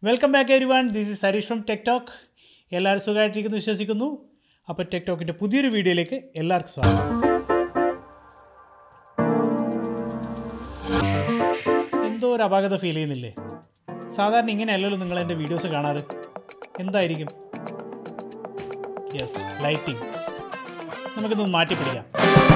welcome back everyone this is Harish from Tech Talk എല്ലാവരും സുഖമായിട്ടിരിക്കുന്നു വിശ്വസിക്കുന്നു അപ്പോൾ ടെക് ടോക്കിൻ്റെ പുതിയൊരു വീഡിയോയിലേക്ക് എല്ലാവർക്കും സ്വാഗതം എന്തോ ഒരു അപാകത ഫീൽ ചെയ്യുന്നില്ലേ സാധാരണ ഇങ്ങനെയല്ലല്ലോ നിങ്ങൾ എൻ്റെ വീഡിയോസ് കാണാറ് എന്തായിരിക്കും യെസ് ലൈറ്റിംഗ് നമുക്കിതൊന്ന് മാറ്റി പിടിക്കാം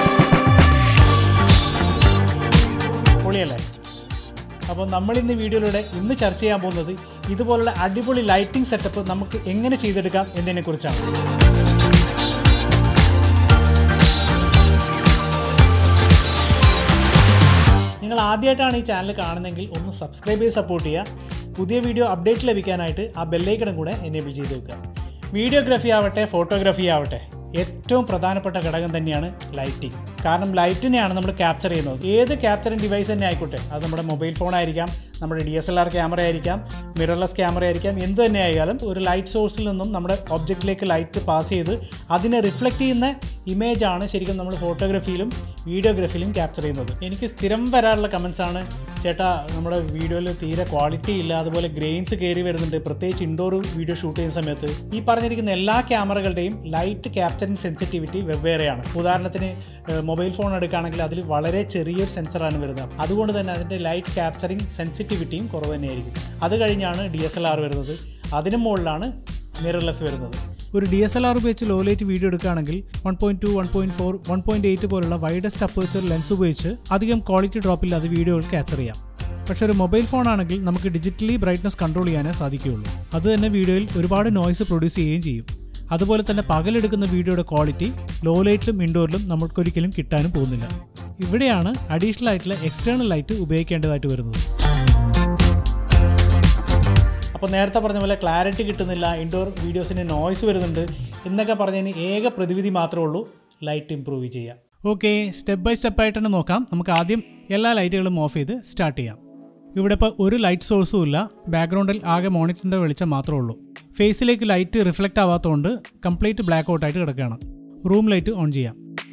പൊളിയല്ലേ അപ്പോൾ നമ്മൾ ഇന്ന് വീഡിയോയിലൂടെ ഇന്ന് ചർച്ച ചെയ്യാൻ പോകുന്നത് ഇതുപോലുള്ള അടിപൊളി ലൈറ്റിംഗ് സെറ്റപ്പ് നമുക്ക് എങ്ങനെ ചെയ്തെടുക്കാം എന്നതിനെക്കുറിച്ചാണ് നിങ്ങൾ ആദ്യമായിട്ടാണ് ഈ ചാനൽ കാണുന്നതെങ്കിൽ ഒന്ന് സബ്സ്ക്രൈബ് ചെയ്ത് സപ്പോർട്ട് ചെയ്യുക പുതിയ വീഡിയോ അപ്ഡേറ്റ് ലഭിക്കാനായിട്ട് ആ ബെല്ലൈക്കണും കൂടെ എനേബിൾ ചെയ്ത് വെക്കുക വീഡിയോഗ്രാഫി ആവട്ടെ ഫോട്ടോഗ്രാഫി ആവട്ടെ ഏറ്റവും പ്രധാനപ്പെട്ട ഘടകം തന്നെയാണ് ലൈറ്റിംഗ് കാരണം ലൈറ്റിനെയാണ് നമ്മൾ ക്യാപ്ചർ ചെയ്യുന്നത് ഏത് ക്യാപ്ചറിങ് ഡിവൈസ് തന്നെ ആയിക്കോട്ടെ അത് നമ്മുടെ മൊബൈൽ ഫോൺ ആയിരിക്കാം നമ്മുടെ D S L R camera ആയിരിക്കാം മിറർലെസ് ക്യാമറ ആയിരിക്കാം എന്ത് തന്നെ ആയാലും ഒരു ലൈറ്റ് സോഴ്സിൽ നിന്നും നമ്മുടെ ഒബ്ജക്റ്റിലേക്ക് ലൈറ്റ് പാസ് ചെയ്ത് അതിനെ റിഫ്ലക്റ്റ് ചെയ്യുന്ന ഇമേജാണ് ശരിക്കും നമ്മൾ ഫോട്ടോഗ്രാഫിയിലും വീഡിയോഗ്രാഫിയിലും ക്യാപ്ചർ ചെയ്യുന്നത് എനിക്ക് സ്ഥിരം വരാറുള്ള കമൻസ് ആണ് ചേട്ടാ നമ്മുടെ വീഡിയോയിൽ തീരെ ക്വാളിറ്റി ഇല്ല അതുപോലെ ഗ്രെയിൻസ് കയറി വരുന്നുണ്ട് പ്രത്യേകിച്ച് ഇൻഡോർ വീഡിയോ ഷൂട്ട് ചെയ്യുന്ന സമയത്ത് ഈ പറഞ്ഞിരിക്കുന്ന എല്ലാ ക്യാമറകളുടെയും ലൈറ്റ് ക്യാപ്ചറിങ് സെൻസിറ്റിവിറ്റി വെവ്വേറെയാണ് ഉദാഹരണത്തിന് മൊബൈൽ ഫോൺ എടുക്കുകയാണെങ്കിൽ അതിൽ വളരെ ചെറിയൊരു സെൻസറാണ് വരുന്നത് അതുകൊണ്ട് തന്നെ അതിൻ്റെ ലൈറ്റ് ക്യാപ്ചറിങ് സെൻസിറ്റിവിറ്റിയും കുറവ് തന്നെയായിരിക്കും അത് കഴിഞ്ഞാണ് ഡി എസ് എൽ ആർ വരുന്നത് അതിന് മുകളിലാണ് മിറർലെസ് വരുന്നത് ഒരു ഡി എസ് എൽ ആർ ഉപയോഗിച്ച് ലോ ലൈറ്റ് വീഡിയോ എടുക്കുകയാണെങ്കിൽ one point two one point four one point eight പോലുള്ള വൈഡസ്റ്റ് അപ്പേച്ചർ ലെൻസ് ഉപയോഗിച്ച് അധികം ക്വാളിറ്റി ഡ്രോപ്പില്ലാതെ വീഡിയോകൾ ക്യാപ്ചർ ചെയ്യാം പക്ഷെ ഒരു മൊബൈൽ ഫോൺ ആണെങ്കിൽ നമുക്ക് ഡിജിറ്റലി ബ്രൈറ്റ്നസ് കൺട്രോൾ ചെയ്യാനേ സാധിക്കുകയുള്ളൂ അത് തന്നെ വീഡിയോയിൽ ഒരുപാട് നോയ്സ് പ്രൊഡ്യൂസ് ചെയ്യുകയും ചെയ്യും അതുപോലെ തന്നെ പകലെടുക്കുന്ന വീഡിയോയുടെ ക്വാളിറ്റി ലോ ലൈറ്റിലും ഇൻഡോറിലും നമുക്കൊരിക്കലും കിട്ടാനും പോകുന്നില്ല ഇവിടെയാണ് അഡീഷണൽ ആയിട്ടുള്ള എക്സ്റ്റേണൽ ലൈറ്റ് ഉപയോഗിക്കേണ്ടതായിട്ട് വരുന്നത് അപ്പോൾ നേരത്തെ പറഞ്ഞ പോലെ ക്ലാരിറ്റി കിട്ടുന്നില്ല ഇൻഡോർ വീഡിയോസിന് നോയ്സ് വരുന്നുണ്ട് എന്നൊക്കെ പറഞ്ഞതിന് ഏക പ്രതിവിധി മാത്രമേ ഉള്ളൂ ലൈറ്റ് ഇമ്പ്രൂവ് ചെയ്യാം ഓക്കെ സ്റ്റെപ്പ് ബൈ സ്റ്റെപ്പ് ആയിട്ട് തന്നെ നോക്കാം നമുക്ക് ആദ്യം എല്ലാ ലൈറ്റുകളും ഓഫ് ചെയ്ത് സ്റ്റാർട്ട് ചെയ്യാം ഇവിടെ ഇപ്പോൾ ഒരു ലൈറ്റ് സോഴ്സും ഇല്ല ബാക്ക്ഗ്രൗണ്ടിൽ ആകെ മോണിറ്ററിൻ്റെ വെളിച്ചം മാത്രമേ ഉള്ളൂ ഫേസിലേക്ക് ലൈറ്റ് റിഫ്ലക്റ്റ് ആവാത്തതുകൊണ്ട് കംപ്ലീറ്റ് ബ്ലാക്ക് ഔട്ടായിട്ട് കിടക്കുകയാണ് റൂം ലൈറ്റ് ഓൺ ചെയ്യാം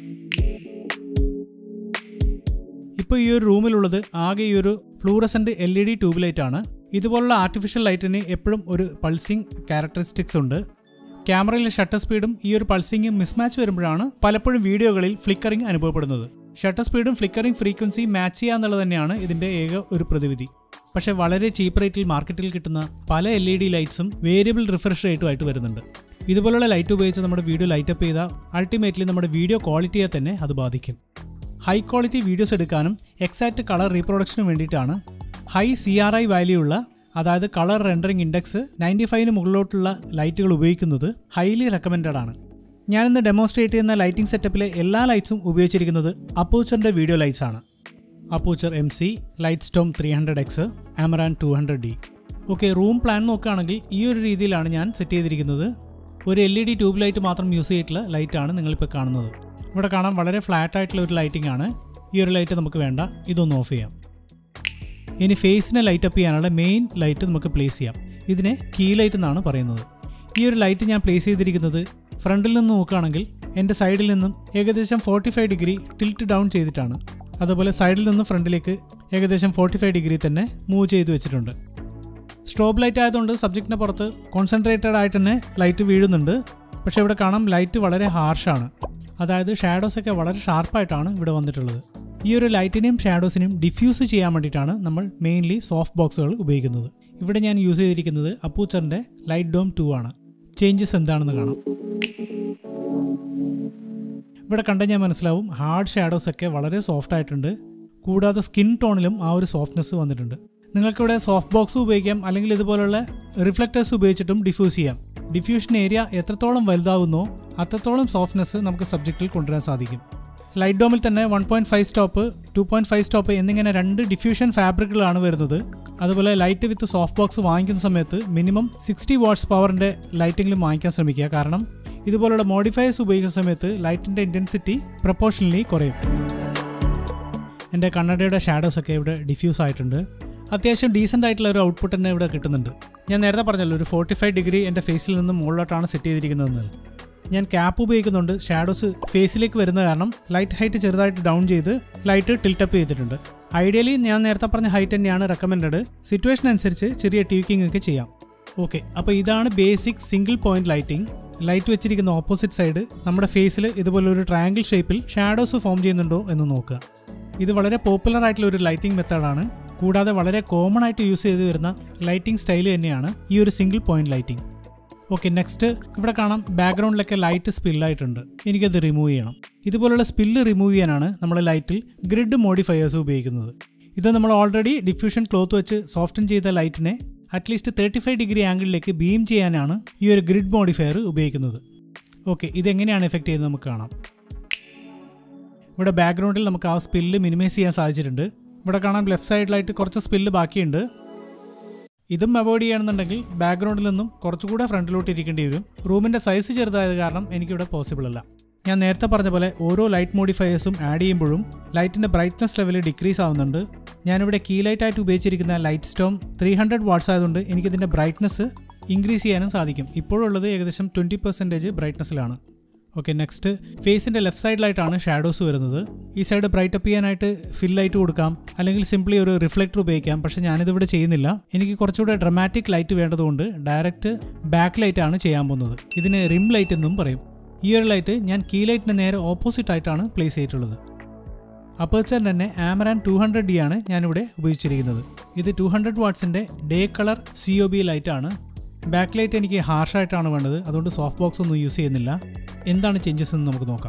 ഇപ്പോൾ ഈ ഒരു റൂമിലുള്ളത് ആകെ ഈ ഒരു fluorescent L E D tube light ആണ് ഇതുപോലുള്ള ആർട്ടിഫിഷ്യൽ ലൈറ്റിന് എപ്പോഴും ഒരു പൾസിങ് ക്യാരക്ടറിസ്റ്റിക്സ് ഉണ്ട് ക്യാമറയിലെ ഷട്ടർ സ്പീഡും ഈ ഒരു പൾസിങ്ങും മിസ്മാച്ച് വരുമ്പോഴാണ് പലപ്പോഴും വീഡിയോകളിൽ ഫ്ലിക്കറിംഗ് അനുഭവപ്പെടുന്നത് ഷട്ടർ സ്പീഡും ഫ്ലിക്കറിംഗ് ഫ്രീക്വൻസി മാച്ച് ചെയ്യുക എന്നുള്ളത് തന്നെയാണ് ഇതിൻ്റെ ഏക ഒരു പ്രതിവിധി പക്ഷേ വളരെ ചീപ്പ് റേറ്റിൽ മാർക്കറ്റിൽ കിട്ടുന്ന പല എൽ ഇ ഡി ലൈറ്റ്സും വേരിയബിൾ റിഫ്രഷ് റേറ്റുമായിട്ട് വരുന്നുണ്ട് ഇതുപോലുള്ള ലൈറ്റ് ഉപയോഗിച്ച് നമ്മുടെ വീഡിയോ ലൈറ്റപ്പ് ചെയ്താൽ അൾട്ടിമേറ്റ്ലി നമ്മുടെ വീഡിയോ ക്വാളിറ്റിയെ തന്നെ അത് ബാധിക്കും ഹൈ ക്വാളിറ്റി വീഡിയോസ് എടുക്കാനും എക്സാക്റ്റ് കളർ റീപ്രൊഡക്ഷനും വേണ്ടിയിട്ടാണ് high C R I value ഉള്ള അതായത് കളർ റെൻഡറിംഗ് ഇൻഡെക്സ് നയൻറ്റി ഫൈവിന് മുകളിലോട്ടുള്ള ലൈറ്റുകൾ ഉപയോഗിക്കുന്നത് ഹൈലി റെക്കമെൻഡഡ് ആണ് ഞാനിന്ന് ഡെമോൺസ്ട്രേറ്റ് ചെയ്യുന്ന ലൈറ്റിംഗ് സെറ്റപ്പിലെ എല്ലാ ലൈറ്റ്സും ഉപയോഗിച്ചിരിക്കുന്നത് അപ്പൂച്ചറിൻ്റെ വീഡിയോ ലൈറ്റ്സ് ആണ് Aputure M C light Storm three hundred X Amaran two hundred D okay room plan നോക്കുകയാണെങ്കിൽ ഈ ഒരു രീതിയിലാണ് ഞാൻ സെറ്റ് ചെയ്തിരിക്കുന്നത് ഒരു L E D tube light മാത്രം യൂസ് ചെയ്തിട്ടുള്ള ലൈറ്റാണ് നിങ്ങളിപ്പോൾ കാണുന്നത് ഇവിടെ കാണാൻ വളരെ ഫ്ലാറ്റ് ആയിട്ടുള്ള ഒരു ലൈറ്റിംഗ് ആണ് ഈ ഒരു ലൈറ്റ് നമുക്ക് വേണ്ട ഇതൊന്ന് ഓഫ് ചെയ്യാം ഇനി ഫേസിനെ ലൈറ്റ് അപ്പ് ചെയ്യാനുള്ള മെയിൻ ലൈറ്റ് നമുക്ക് പ്ലേസ് ചെയ്യാം ഇതിനെ കീ ലൈറ്റ് എന്നാണ് പറയുന്നത് ഈ ഒരു ലൈറ്റ് ഞാൻ പ്ലേസ് ചെയ്തിരിക്കുന്നത് ഫ്രണ്ടിൽ നിന്ന് നോക്കുകയാണെങ്കിൽ എൻ്റെ സൈഡിൽ നിന്നും ഏകദേശം forty five degree tilt down ചെയ്തിട്ടാണ് അതുപോലെ സൈഡിൽ നിന്ന് ഫ്രണ്ടിലേക്ക് ഏകദേശം ഫോർട്ടി ഫൈവ് ഡിഗ്രി തന്നെ മൂവ് ചെയ്ത് വെച്ചിട്ടുണ്ട് സ്ട്രോബ് ലൈറ്റ് ആയതുകൊണ്ട് സബ്ജക്റ്റിന് പുറത്ത് കോൺസെൻട്രേറ്റഡ് ആയിട്ട് തന്നെ ലൈറ്റ് വീഴുന്നുണ്ട് പക്ഷേ ഇവിടെ കാണാം ലൈറ്റ് വളരെ ഹാർഷാണ് അതായത് ഷാഡോസ് ഒക്കെ വളരെ ഷാർപ്പായിട്ടാണ് ഇവിടെ വന്നിട്ടുള്ളത് ഈ ഒരു ലൈറ്റിനെയും ഷാഡോസിനെയും ഡിഫ്യൂസ് ചെയ്യാൻ വേണ്ടിയിട്ടാണ് നമ്മൾ മെയിൻലി സോഫ്റ്റ് ബോക്സുകൾ ഉപയോഗിക്കുന്നത് ഇവിടെ ഞാൻ യൂസ് ചെയ്തിരിക്കുന്നത് അപ്പൂച്ചറിൻ്റെ ലൈറ്റ് ഡോം ടു ആണ് ചേഞ്ചസ് എന്താണെന്ന് കാണാം ഇവിടെ കണ്ടാൽ ഞാൻ മനസ്സിലാവും ഹാർഡ് ഷാഡോസ് ഒക്കെ വളരെ സോഫ്റ്റ് ആയിട്ടുണ്ട് കൂടാതെ സ്കിൻ ടോണിലും ആ ഒരു സോഫ്റ്റ്നെസ് വന്നിട്ടുണ്ട് നിങ്ങൾക്കിവിടെ സോഫ്റ്റ് ബോക്സ് ഉപയോഗിക്കാം അല്ലെങ്കിൽ ഇതുപോലുള്ള റിഫ്ലക്റ്റേഴ്സ് ഉപയോഗിച്ചിട്ടും ഡിഫ്യൂസ് ചെയ്യാം ഡിഫ്യൂഷൻ ഏരിയ എത്രത്തോളം വലുതാവുന്നോ അത്രത്തോളം സോഫ്റ്റ്നെസ് നമുക്ക് സബ്ജക്റ്റിൽ കൊണ്ടുവരാൻ സാധിക്കും ലൈറ്റ് ഡോമിൽ തന്നെ one point five stop two point five stop എന്നിങ്ങനെ രണ്ട് ഡിഫ്യൂഷൻ ഫാബ്രിക്കുകളാണ് വരുന്നത് അതുപോലെ ലൈറ്റ് വിത്ത് സോഫ്റ്റ് ബോക്സ് വാങ്ങിക്കുന്ന സമയത്ത് മിനിമം സിക്സ്റ്റി വാട്ട്സ് പവറിൻ്റെ ലൈറ്റെങ്കിലും വാങ്ങിക്കാൻ ശ്രമിക്കുക കാരണം ഇതുപോലുള്ള മോഡിഫയേഴ്സ് ഉപയോഗിക്കുന്ന സമയത്ത് ലൈറ്റിൻ്റെ ഇൻറ്റൻസിറ്റി പ്രപ്പോർഷണലി കുറയും എൻ്റെ കണ്ണടയുടെ ഷാഡോസ് ഒക്കെ ഇവിടെ ഡിഫ്യൂസ് ആയിട്ടുണ്ട് അത്യാവശ്യം ഡീസൻ്റ് ആയിട്ടുള്ള ഒരു ഔട്ട്പുട്ട് തന്നെ ഇവിടെ കിട്ടുന്നുണ്ട് ഞാൻ നേരത്തെ പറഞ്ഞല്ലോ ഒരു ഫോർട്ടി ഫൈവ് ഡിഗ്രി എൻ്റെ ഫേസിൽ നിന്ന് മുകളിലോട്ടാണ് സെറ്റ് ചെയ്തിരിക്കുന്നതെന്ന് ഞാൻ ക്യാപ്പ് ഉപയോഗിക്കുന്നുണ്ട് ഷാഡോസ് ഫേസിലേക്ക് വരുന്ന കാരണം ലൈറ്റ് ഹൈറ്റ് ചെറുതായിട്ട് ഡൗൺ ചെയ്ത് ലൈറ്റ് ടിൽട്ടപ്പ് ചെയ്തിട്ടുണ്ട് ഐഡിയലി ഞാൻ നേരത്തെ പറഞ്ഞ ഹൈറ്റ് തന്നെയാണ് റെക്കമെൻഡഡ് സിറ്റുവേഷൻ അനുസരിച്ച് ചെറിയ ട്യൂക്കിംഗ് ഒക്കെ ചെയ്യാം ഓക്കെ അപ്പോൾ ഇതാണ് basic single point lighting light വെച്ചിരിക്കുന്ന ഓപ്പോസിറ്റ് സൈഡ് നമ്മുടെ ഫേസിൽ ഇതുപോലെ ഒരു ട്രയാങ്കിൾ ഷേപ്പിൽ ഷാഡോസ് ഫോം ചെയ്യുന്നുണ്ടോ എന്ന് നോക്കുക ഇത് വളരെ പോപ്പുലർ ആയിട്ടുള്ള ഒരു ലൈറ്റിംഗ് മെത്തേഡാണ് കൂടാതെ വളരെ കോമൺ ആയിട്ട് യൂസ് ചെയ്ത് വരുന്ന ലൈറ്റിംഗ് സ്റ്റൈൽ തന്നെയാണ് ഈ ഒരു single point lighting okay next ഇവിടെ കാണാം ബാക്ക്ഗ്രൗണ്ടിലൊക്കെ ലൈറ്റ് സ്പില്ലായിട്ടുണ്ട് എനിക്കത് റിമൂവ് ചെയ്യണം ഇതുപോലുള്ള സ്പില്ല് റിമൂവ് ചെയ്യാനാണ് നമ്മൾ ലൈറ്റിൽ ഗ്രിഡ് മോഡിഫയേഴ്സ് ഉപയോഗിക്കുന്നത് ഇത് നമ്മൾ ഓൾറെഡി ഡിഫ്യൂഷൻ ക്ലോത്ത് വെച്ച് സോഫ്റ്റൻ ചെയ്ത ലൈറ്റിനെ അറ്റ്ലീസ്റ്റ് തേർട്ടി ഫൈവ് ഡിഗ്രി ആംഗിളിലേക്ക് ബീം ചെയ്യാനാണ് ഈ ഒരു ഗ്രിഡ് മോഡിഫയർ ഉപയോഗിക്കുന്നത് ഓക്കെ ഇതെങ്ങനെയാണ് എഫക്റ്റ് ചെയ്യുന്നത് നമുക്ക് കാണാം ഇവിടെ ബാക്ക്ഗ്രൗണ്ടിൽ നമുക്ക് ആ സ്പില്ല് മിനിമൈസ് ചെയ്യാൻ സാധിച്ചിട്ടുണ്ട് ഇവിടെ കാണാൻ ലെഫ്റ്റ് സൈഡിലായിട്ട് കുറച്ച് സ്പില്ല് ബാക്കിയുണ്ട് ഇതും അവോയ്ഡ് ചെയ്യണമെന്നുണ്ടെങ്കിൽ ബാക്ക്ഗ്രൗണ്ടിൽ നിന്നും കുറച്ചുകൂടെ ഫ്രണ്ടിലോട്ട് ഇരിക്കേണ്ടി വരും റൂമിൻ്റെ സൈസ് ചെറുതായത് കാരണം എനിക്കിവിടെ പോസിബിൾ അല്ല ഞാൻ നേരത്തെ പറഞ്ഞ പോലെ ഓരോ ലൈറ്റ് മോഡിഫയേഴ്സും ആഡ് ചെയ്യുമ്പോഴും ലൈറ്റിൻ്റെ ബ്രൈറ്റ്നസ് ലെവൽ ഡിക്രീസ് ആവുന്നുണ്ട് ഞാനിവിടെ കീ ലൈറ്റ് ആയിട്ട് ഉപയോഗിച്ചിരിക്കുന്ന Light Storm three hundred watts ആയതുകൊണ്ട് എനിക്കിതിൻ്റെ ബ്രൈറ്റ്നസ് ഇൻക്രീസ് ചെയ്യാനും സാധിക്കും ഇപ്പോഴുള്ളത് ഏകദേശം ട്വൻറ്റി പെർസെൻറ്റേജ് ബ്രൈറ്റ്നസ്സിലാണ് ഓക്കെ നെക്സ്റ്റ് ഫേസിൻ്റെ ലെഫ്റ്റ് സൈഡിലായിട്ടാണ് ഷാഡോസ് വരുന്നത് ഈ സൈഡ് ബ്രൈറ്റ് അപ്പ് ചെയ്യാനായിട്ട് ഫിൽ ലൈറ്റ് കൊടുക്കാം അല്ലെങ്കിൽ സിംപ്ലി ഒരു റിഫ്ലക്ടർ ഉപയോഗിക്കാം പക്ഷേ ഞാനിതിവിടെ ചെയ്യുന്നില്ല എനിക്ക് കുറച്ചുകൂടെ ഡ്രമാറ്റിക് ലൈറ്റ് വേണ്ടതുകൊണ്ട് ഡയറക്റ്റ് ബാക്ക് ലൈറ്റ് ആണ് ചെയ്യാൻ പോകുന്നത് ഇതിന് റിം ലൈറ്റ് എന്നും പറയും ഈ ഒരു ലൈറ്റ് ഞാൻ കീ ലൈറ്റിന് നേരെ ഓപ്പോസിറ്റ് ആയിട്ടാണ് പ്ലേസ് ചെയ്തിട്ടുള്ളത് അപ്പേച്ചർ തന്നെ ആമറാൻ ടു ഹൺഡ്രഡ് ഡി ആണ് ഞാനിവിടെ ഉപയോഗിച്ചിരിക്കുന്നത് ഇത് ടു ഹൺഡ്രഡ് വാട്ട്സിൻ്റെ day colour C O B ലൈറ്റാണ് ബാക്ക് ലൈറ്റ് എനിക്ക് ഹാർഷായിട്ടാണ് വേണ്ടത് അതുകൊണ്ട് സോഫ്റ്റ് ബോക്സ് ഒന്നും യൂസ് ചെയ്യുന്നില്ല എന്താണ് ചേഞ്ചസ് എന്ന് നമുക്ക് നോക്കാം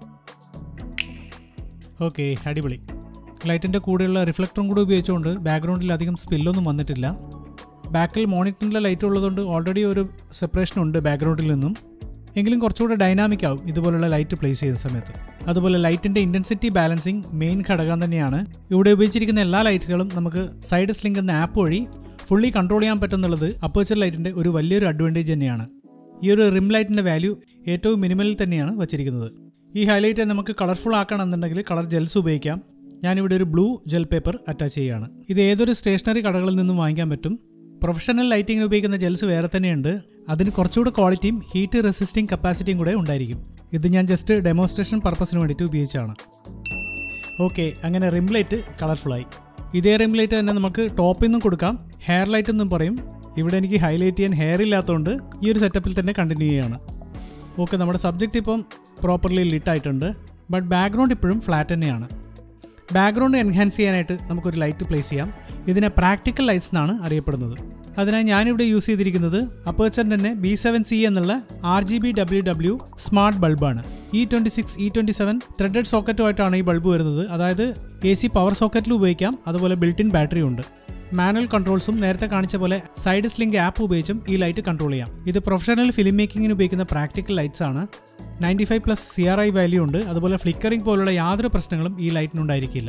ഓക്കെ അടിപൊളി ലൈറ്റിൻ്റെ കൂടെയുള്ള റിഫ്ലക്ടറും കൂടി ഉപയോഗിച്ചുകൊണ്ട് ബാക്ക്ഗ്രൗണ്ടിൽ അധികം സ്പില്ലൊന്നും വന്നിട്ടില്ല ബാക്കിൽ മോണിറ്ററിൻ്റെ ലൈറ്റ് ഉള്ളതുകൊണ്ട് ഓൾറെഡി ഒരു സെപ്പറേഷൻ ഉണ്ട് ബാക്ക്ഗ്രൗണ്ടിൽ നിന്നും എങ്കിലും കുറച്ചുകൂടെ ഡൈനാമിക് ആവും ഇതുപോലുള്ള ലൈറ്റ് പ്ലേസ് ചെയ്യുന്ന സമയത്ത് അതുപോലെ ലൈറ്റിൻ്റെ ഇൻറ്റൻസിറ്റി ബാലൻസിങ് മെയിൻ ഘടകം തന്നെയാണ് ഇവിടെ ഉപയോഗിച്ചിരിക്കുന്ന എല്ലാ ലൈറ്റുകളും നമുക്ക് സൈഡ് സ്ലിങ്ക് എന്ന ആപ്പ് വഴി ഫുള്ളി കൺട്രോൾ ചെയ്യാൻ പറ്റുന്നുള്ളത് അപ്പേച്ചർ ലൈറ്റിൻ്റെ ഒരു വലിയൊരു അഡ്വാൻറ്റേജ് തന്നെയാണ് ഈ ഒരു റിം ലൈറ്റിൻ്റെ വാല്യൂ ഏറ്റവും മിനിമലിൽ തന്നെയാണ് വച്ചിരിക്കുന്നത് ഈ ഹൈലൈറ്റ് നമുക്ക് കളർഫുൾ ആക്കണമെന്നുണ്ടെങ്കിൽ കളർ ജെൽസ് ഉപയോഗിക്കാം ഞാനിവിടെ ഒരു ബ്ലൂ ജെൽ പേപ്പർ അറ്റാച്ച് ചെയ്യുകയാണ് ഇത് ഏതൊരു സ്റ്റേഷനറി കടകളിൽ നിന്നും വാങ്ങിക്കാൻ പറ്റും പ്രൊഫഷണൽ ലൈറ്റിങ്ങിന് ഉപയോഗിക്കുന്ന ജെൽസ് വേറെ തന്നെയുണ്ട് അതിന് കുറച്ചുകൂടെ ക്വാളിറ്റിയും ഹീറ്റ് റെസിസ്റ്റിംഗ് കപ്പാസിറ്റിയും കൂടെ ഉണ്ടായിരിക്കും ഇത് ഞാൻ ജസ്റ്റ് ഡെമോൺസ്ട്രേഷൻ പർപ്പസിന് വേണ്ടിയിട്ട് ഉപയോഗിച്ചാണ് ഓക്കെ അങ്ങനെ റിം ലൈറ്റ് കളർഫുള്ളായി ഇതേ റിം ലൈറ്റ് തന്നെ നമുക്ക് ടോപ്പിൽ നിന്നും കൊടുക്കാം ഹെയർ ലൈറ്റ് എന്നും പറയും ഇവിടെ എനിക്ക് ഹൈലൈറ്റ് ചെയ്യാൻ ഹെയർ ഇല്ലാത്തതുകൊണ്ട് ഈ ഒരു സെറ്റപ്പിൽ തന്നെ കണ്ടിന്യൂ ചെയ്യാണ് ഓക്കെ നമ്മുടെ സബ്ജക്റ്റ് ഇപ്പം പ്രോപ്പർലി ലിറ്റ് ആയിട്ടുണ്ട് ബട്ട് ബാക്ക്ഗ്രൗണ്ട് ഇപ്പോഴും ഫ്ലാറ്റ് തന്നെയാണ് ബാക്ക്ഗ്രൗണ്ട് എൻഹാൻസ് ചെയ്യാനായിട്ട് നമുക്കൊരു ലൈറ്റ് പ്ലേസ് ചെയ്യാം ഇതിനെ പ്രാക്ടിക്കൽ ലൈറ്റ്സ് എന്നാണ് അറിയപ്പെടുന്നത് അതിനായി ഞാനിവിടെ യൂസ് ചെയ്തിരിക്കുന്നത് അപ്പേച്ചറിൻ്റെ തന്നെ ബി സെവൻ സി എന്നുള്ള R G B W W smart ബൾബാണ് E twenty six E twenty seven threaded സോക്കറ്റുമായിട്ടാണ് ഈ ബൾബ് വരുന്നത് അതായത് എ സി പവർ സോക്കറ്റിൽ ഉപയോഗിക്കാം അതുപോലെ ബിൽട്ടിൻ ബാറ്ററി ഉണ്ട് മാനുവൽ കൺട്രോൾസും നേരത്തെ കാണിച്ച പോലെ സൈഡ് സ്ലിങ്ക് ആപ്പ് ഉപയോഗിച്ചും ഈ ലൈറ്റ് കൺട്രോൾ ചെയ്യാം ഇത് പ്രൊഫഷണൽ ഫിലിം മേക്കിങ്ങിന് ഉപയോഗിക്കുന്ന പ്രാക്ടിക്കൽ ലൈറ്റ്സ് ആണ് ninety five plus C R I value ഉണ്ട് അതുപോലെ ഫ്ലിക്കറിംഗ് പോലുള്ള യാതൊരു പ്രശ്നങ്ങളും ഈ ലൈറ്റിനുണ്ടായിരിക്കില്ല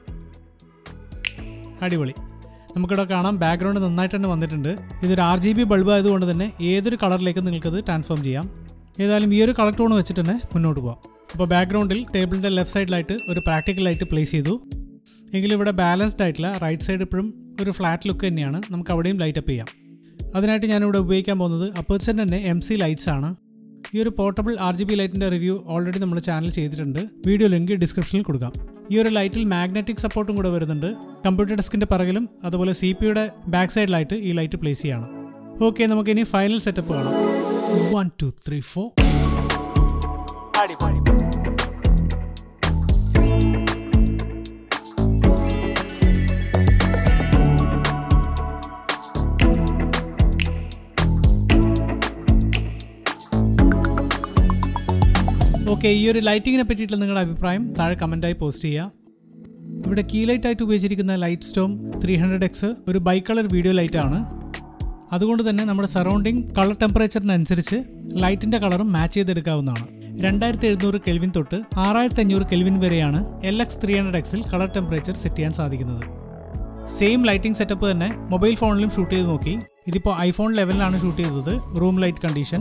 അടിപൊളി നമുക്കിവിടെ കാണാം ബാക്ക്ഗ്രൗണ്ട് നന്നായിട്ട് തന്നെ വന്നിട്ടുണ്ട് ഇതൊരു ആർ ജി ബി ബൾബ് ആയതുകൊണ്ട് തന്നെ ഏതൊരു കളറിലേക്കും നിങ്ങൾക്കത് ട്രാൻസ്ഫോം ചെയ്യാം ഏതായാലും ഈ ഒരു കളർ ടോൺ വെച്ചിട്ട് തന്നെ മുന്നോട്ട് പോകാം അപ്പോൾ ബാക്ക്ഗ്രൗണ്ടിൽ ടേബിളിൻ്റെ ലെഫ്റ്റ് സൈഡിലായിട്ട് ഒരു പ്രാക്ടിക്കൽ ലൈറ്റ് പ്ലേസ് ചെയ്തു എങ്കിലും ഇവിടെ ബാലൻസ്ഡ് ആയിട്ടില്ല റൈറ്റ് സൈഡ് ഇപ്പോഴും ഒരു ഫ്ലാറ്റ് ലുക്ക് തന്നെയാണ് നമുക്ക് അവിടെയും ലൈറ്റ് അപ്പ് ചെയ്യാം അതിനായിട്ട് ഞാനിവിടെ ഉപയോഗിക്കാൻ പോകുന്നത് അപ്പേച്ചറിൻ്റെ തന്നെ എം സി ലൈറ്റ്സ് ആണ് ഈ ഒരു പോർട്ടബിൾ ആർ ജി ബി ലൈറ്റിൻ്റെ റിവ്യൂ ഓൾറെഡി നമ്മൾ ചാനൽ ചെയ്തിട്ടുണ്ട് വീഡിയോ ലിങ്ക് ഡിസ്ക്രിപ്ഷനിൽ കൊടുക്കാം ഈ ഒരു ലൈറ്റിൽ മാഗ്നറ്റിക് സപ്പോർട്ടും കൂടെ വരുന്നുണ്ട് കമ്പ്യൂട്ടർ ഡെസ്കിൻ്റെ പിറകിലും അതുപോലെ സി പി യുടെ ബാക്ക് സൈഡിലായിട്ട് ഈ ലൈറ്റ് പ്ലേസ് ചെയ്യണം ഓക്കെ നമുക്ക് ഇനി ഫൈനൽ സെറ്റപ്പ് കാണാം one two three four okay ഈ ഒരു ലൈറ്റിങ്ങിനെ പറ്റിയിട്ടുള്ള നിങ്ങളുടെ അഭിപ്രായം താഴെ കമൻറ്റായി പോസ്റ്റ് ചെയ്യുക ഇവിടെ കീ ലൈറ്റ് ആയിട്ട് ഉപയോഗിച്ചിരിക്കുന്ന Light Storm three hundred X ഒരു ബൈ കളർ വീഡിയോ ലൈറ്റ് ആണ് അതുകൊണ്ട് തന്നെ നമ്മുടെ സറൗണ്ടിങ് കളർ ടെമ്പറേച്ചറിനനുസരിച്ച് ലൈറ്റിന്റെ കളറും മാച്ച് ചെയ്തെടുക്കാവുന്നതാണ് രണ്ടായിരത്തി എഴുന്നൂറ് കെൽവിൻ തൊട്ട് ആറായിരത്തി അഞ്ഞൂറ് കെൽവിൻ വരെയാണ് എൽ എക്സ് ത്രീ ഹൺഡ്രഡ് എക്സിൽ കളർ ടെമ്പറേച്ചർ സെറ്റ് ചെയ്യാൻ സാധിക്കുന്നത് സെയിം ലൈറ്റിംഗ് സെറ്റപ്പ് തന്നെ മൊബൈൽ ഫോണിലും ഷൂട്ട് ചെയ്ത് നോക്കി ഇതിപ്പോൾ ഐഫോൺ ലെവലിലാണ് ഷൂട്ട് ചെയ്തത് room light condition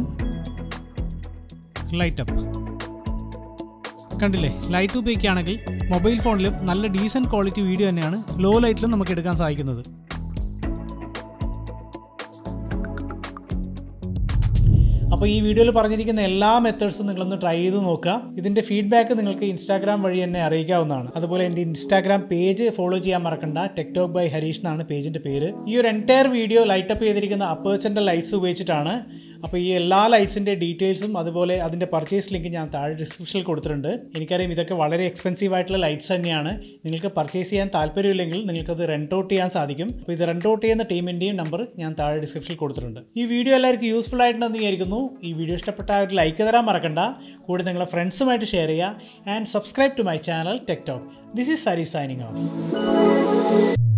light up കണ്ടില്ലേ ലൈറ്റ് ഉപയോഗിക്കുകയാണെങ്കിൽ മൊബൈൽ ഫോണിലും നല്ല ഡീസൻറ്റ് ക്വാളിറ്റി വീഡിയോ തന്നെയാണ് ലോ ലൈറ്റിലും നമുക്ക് എടുക്കാൻ സാധിക്കുന്നത് അപ്പോൾ അപ്പോൾ ഈ വീഡിയോയിൽ പറഞ്ഞിരിക്കുന്ന എല്ലാ മെത്തേഡ്സും നിങ്ങളൊന്ന് ട്രൈ ചെയ്ത് നോക്കുക ഇതിൻ്റെ ഫീഡ്ബാക്ക് നിങ്ങൾക്ക് ഇൻസ്റ്റാഗ്രാം വഴി എന്നെ അറിയിക്കാവുന്നതാണ് അതുപോലെ എൻ്റെ ഇൻസ്റ്റാഗ്രാം പേജ് ഫോളോ ചെയ്യാൻ മറക്കണ്ട ടെക്ടോക്ക് ബൈ ഹരീഷ് എന്നാണ് പേജിൻ്റെ പേര് ഈ ഒരു എൻറ്റയർ വീഡിയോ ലൈറ്റപ്പ് ചെയ്തിരിക്കുന്ന അപ്പേഴ്ച്ചൻ്റെ ലൈറ്റ്സ് ഉപയോഗിച്ചിട്ടാണ് അപ്പോൾ ഈ എല്ലാ ലൈറ്റ്സിൻ്റെ ഡീറ്റെയിൽസും അതുപോലെ അതിൻ്റെ പർച്ചേസ് ലിങ്ക് ഞാൻ താഴെ ഡിസ്ക്രിപ്ഷനിൽ കൊടുത്തിട്ടുണ്ട് എനിക്കറിയാം ഇതൊക്കെ വളരെ എക്സ്പെൻസീവ് ആയിട്ടുള്ള ലൈറ്റ്സ് തന്നെയാണ് നിങ്ങൾക്ക് പർച്ചേസ് ചെയ്യാൻ താല്പര്യമില്ലെങ്കിൽ നിങ്ങൾക്കത് റെൻറ്റ് ഔട്ട് ചെയ്യാൻ സാധിക്കും അപ്പോൾ ഇത് റെൻറ്റ് ഔട്ട് ചെയ്യുന്ന ടീമിൻ്റെയും നമ്പർ ഞാൻ താഴെ ഡിസ്ക്രിപ്ഷനിൽ കൊടുത്തിട്ടുണ്ട് ഈ വീഡിയോ എല്ലാവർക്കും യൂസ്ഫുൾ ആയിട്ടുണ്ടെന്ന് വിചാരിക്കുന്നു ഈ വീഡിയോ ഇഷ്ടപ്പെട്ട ഒരു ലൈക്ക് തരാൻ മറക്കണ്ട കൂടെ നിങ്ങളെ ഫ്രണ്ട്സുമായിട്ട് ഷെയർ ചെയ്യുക and subscribe to my channel TechTalk this is സരി സൈനിങ് ഓഫ്